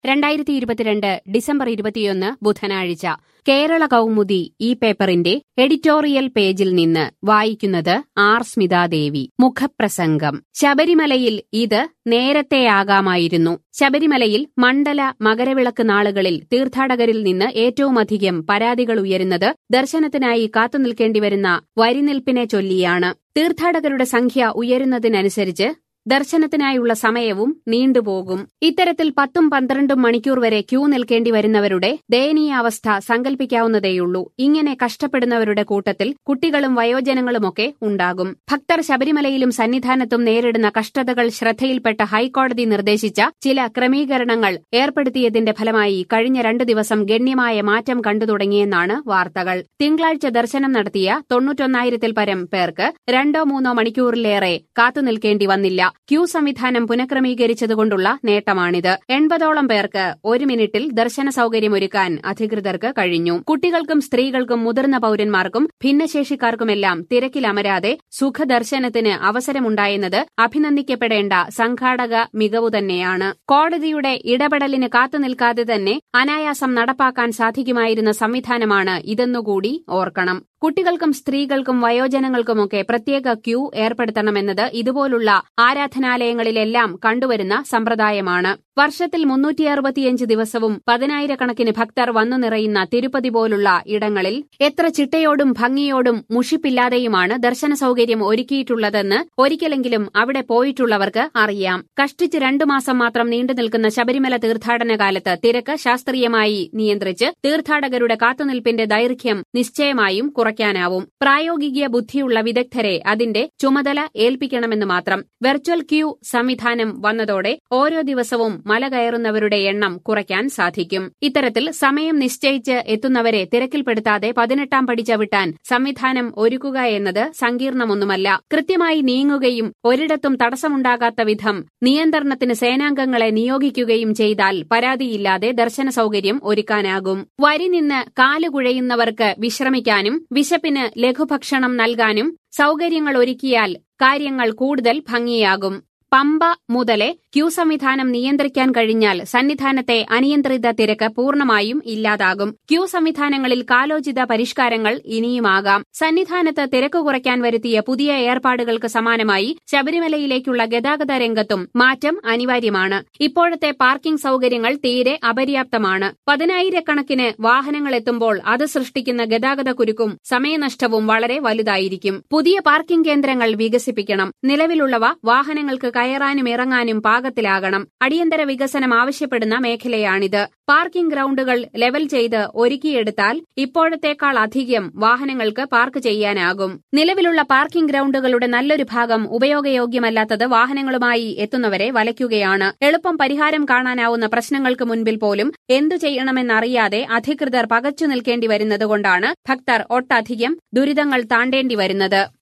രണ്ടായിരത്തി ഇരുപത്തിരണ്ട് ഡിസംബർ ഇരുപത്തിയൊന്ന് ബുധനാഴ്ച കേരള കൗമുദി ഈ പേപ്പറിന്റെ എഡിറ്റോറിയൽ പേജിൽ നിന്ന് വായിക്കുന്നത് ആർ സ്മിതാദേവി മുഖപ്രസംഗം ശബരിമലയിൽ ഇത് നേരത്തെയാകാമായിരുന്നു ശബരിമലയിൽ മണ്ഡല മകരവിളക്ക് നാളുകളിൽ തീർത്ഥാടകരിൽ നിന്ന് ഏറ്റവുമധികം പരാതികൾ ഉയരുന്നത് ദർശനത്തിനായി കാത്തുനിൽക്കേണ്ടിവരുന്ന വരിനിൽപ്പിനെ ചൊല്ലിയാണ് തീർത്ഥാടകരുടെ സംഖ്യ ഉയരുന്നതിനനുസരിച്ച് ദർശനത്തിനായുള്ള സമയവും നീണ്ടുപോകും ഇത്തരത്തിൽ പത്തും പന്ത്രണ്ടും മണിക്കൂർ വരെ ക്യൂ നിൽക്കേണ്ടി വരുന്നവരുടെ ദയനീയാവസ്ഥ സങ്കല്പിക്കാവുന്നതേയുള്ളൂ ഇങ്ങനെ കഷ്ടപ്പെടുന്നവരുടെ കൂട്ടത്തിൽ കുട്ടികളും വയോജനങ്ങളുമൊക്കെ ഉണ്ടാകും ഭക്തർ ശബരിമലയിലും സന്നിധാനത്തും നേരിടുന്ന കഷ്ടതകൾ ശ്രദ്ധയിൽപ്പെട്ട ഹൈക്കോടതി നിർദ്ദേശിച്ച ചില ക്രമീകരണങ്ങൾ ഏർപ്പെടുത്തിയതിന്റെ ഫലമായി കഴിഞ്ഞ രണ്ടു ദിവസം ഗണ്യമായ മാറ്റം കണ്ടു തുടങ്ങിയെന്നാണ് വാർത്തകൾ തിങ്കളാഴ്ച ദർശനം നടത്തിയ തൊണ്ണൂറ്റൊന്നായിരത്തിൽ പരം പേർക്ക് രണ്ടോ മൂന്നോ മണിക്കൂറിലേറെ കാത്തുനിൽക്കേണ്ടി വന്നില്ല ക്യൂ സംവിധാനം പുനഃക്രമീകരിച്ചതുകൊണ്ടുള്ള നേട്ടമാണിത് എൺപതോളം പേർക്ക് ഒരു മിനിറ്റിൽ ദർശന സൌകര്യമൊരുക്കാൻ അധികൃതർക്ക് കഴിഞ്ഞു കുട്ടികൾക്കും സ്ത്രീകൾക്കും മുതിർന്ന പൌരന്മാർക്കും ഭിന്നശേഷിക്കാർക്കുമെല്ലാം തിരക്കിലമരാതെ സുഖദർശനത്തിന് അവസരമുണ്ടായെന്നത് അഭിനന്ദിക്കപ്പെടേണ്ട സംഘാടക മികവു തന്നെയാണ് കോടതിയുടെ ഇടപെടലിന് കാത്തുനിൽക്കാതെ തന്നെ അനായാസം നടപ്പാക്കാൻ സാധിക്കുമായിരുന്ന സംവിധാനമാണ് ഇതെന്നുകൂടി ഓർക്കണം കുട്ടികൾക്കും സ്ത്രീകൾക്കും വയോജനങ്ങൾക്കുമൊക്കെ പ്രത്യേക ക്യൂ ഏർപ്പെടുത്തണമെന്നത് ഇതുപോലുള്ള ആരാധനാലയങ്ങളിലെല്ലാം കണ്ടുവരുന്ന സമ്പ്രദായമാണ് വർഷത്തിൽ മുന്നൂറ്റി അറുപത്തിയഞ്ച് ദിവസവും പതിനായിരക്കണക്കിന് ഭക്തർ വന്നു നിറയുന്ന തിരുപ്പതി പോലുള്ള ഇടങ്ങളിൽ എത്ര ചിട്ടയോടും ഭംഗിയോടും മുഷിപ്പില്ലാതെയുമാണ് ദർശന സൌകര്യം ഒരുക്കിയിട്ടുള്ളതെന്ന് ഒരിക്കലെങ്കിലും അവിടെ പോയിട്ടുള്ളവർക്ക് അറിയാം കഷ്ടിച്ച് രണ്ടു മാസം മാത്രം നീണ്ടു നിൽക്കുന്ന ശബരിമല തീർത്ഥാടന കാലത്ത് തിരക്ക് ശാസ്ത്രീയമായി നിയന്ത്രിച്ച് തീർത്ഥാടകരുടെ കാത്തുനിൽപ്പിന്റെ ദൈർഘ്യം നിശ്ചയമായും കുറയ്ക്കാനാവും പ്രായോഗിക ബുദ്ധിയുള്ള വിദഗ്ധരെ അതിന്റെ ചുമതല ഏൽപ്പിക്കണമെന്ന് മാത്രം വെർച്വൽ ക്യൂ സംവിധാനം വന്നതോടെ ഓരോ ദിവസവും മല കയറുന്നവരുടെ എണ്ണം കുറയ്ക്കാൻ സാധിക്കും ഇത്തരത്തിൽ സമയം നിശ്ചയിച്ച് എത്തുന്നവരെ തിരക്കിൽപ്പെടുത്താതെ പതിനെട്ടാം പടി ചവിട്ടാൻ സംവിധാനം ഒരുക്കുക എന്നത് സങ്കീർണമൊന്നുമല്ല കൃത്യമായി നീങ്ങുകയും ഒരിടത്തും തടസ്സമുണ്ടാകാത്ത വിധം നിയന്ത്രണത്തിന് സേനാംഗങ്ങളെ നിയോഗിക്കുകയും ചെയ്താൽ പരാതിയില്ലാതെ ദർശന സൌകര്യം ഒരുക്കാനാകും വരി നിന്ന് കാലുകുഴയുന്നവർക്ക് വിശ്രമിക്കാനും വിശപ്പിന് ലഘുഭക്ഷണം നൽകാനും സൌകര്യങ്ങൾ ഒരുക്കിയാൽ കാര്യങ്ങൾ കൂടുതൽ ഭംഗിയാകും പമ്പ മുതലെ ക്യൂ സംവിധാനം നിയന്ത്രിക്കാൻ കഴിഞ്ഞാൽ സന്നിധാനത്തെ അനിയന്ത്രിത തിരക്ക് പൂർണ്ണമായും ഇല്ലാതാകും ക്യൂ സംവിധാനങ്ങളിൽ കാലോചിത പരിഷ്കാരങ്ങൾ ഇനിയുമാകാം സന്നിധാനത്ത് തിരക്ക് കുറയ്ക്കാൻ വരുത്തിയ പുതിയ ഏർപ്പാടുകൾക്ക് സമാനമായി ശബരിമലയിലേക്കുള്ള ഗതാഗത രംഗത്തും മാറ്റം അനിവാര്യമാണ് ഇപ്പോഴത്തെ പാർക്കിംഗ് സൌകര്യങ്ങൾ തീരെ അപര്യാപ്തമാണ് പതിനായിരക്കണക്കിന് വാഹനങ്ങൾ എത്തുമ്പോൾ അത് സൃഷ്ടിക്കുന്ന ഗതാഗത കുരുക്കും സമയനഷ്ടവും വളരെ വലുതായിരിക്കും പുതിയ പാർക്കിംഗ് കേന്ദ്രങ്ങൾ വികസിപ്പിക്കണം നിലവിലുള്ളവ വാഹനങ്ങൾക്ക് കയറാനും ഇറങ്ങാനും പാകത്തിലാകണം അടിയന്തര വികസനം ആവശ്യപ്പെടുന്ന മേഖലയാണിത് പാർക്കിംഗ് ഗ്രൌണ്ടുകൾ ലെവൽ ചെയ്ത് ഒരുക്കിയെടുത്താൽ ഇപ്പോഴത്തേക്കാൾ അധികം വാഹനങ്ങൾക്ക് പാർക്ക് ചെയ്യാനാകും നിലവിലുള്ള പാർക്കിംഗ് ഗ്രൌണ്ടുകളുടെ നല്ലൊരു ഭാഗം ഉപയോഗയോഗ്യമല്ലാത്തത് വാഹനങ്ങളുമായി എത്തുന്നവരെ വലയ്ക്കുകയാണ് എളുപ്പം പരിഹാരം കാണാനാവുന്ന പ്രശ്നങ്ങൾക്ക് മുൻപിൽ പോലും എന്തു ചെയ്യണമെന്നറിയാതെ അധികൃതർ പകച്ചു നിൽക്കേണ്ടി വരുന്നതുകൊണ്ടാണ് ഭക്തർ ഒട്ടധികം ദുരിതങ്ങൾ താണ്ടേണ്ടി വരുന്നത്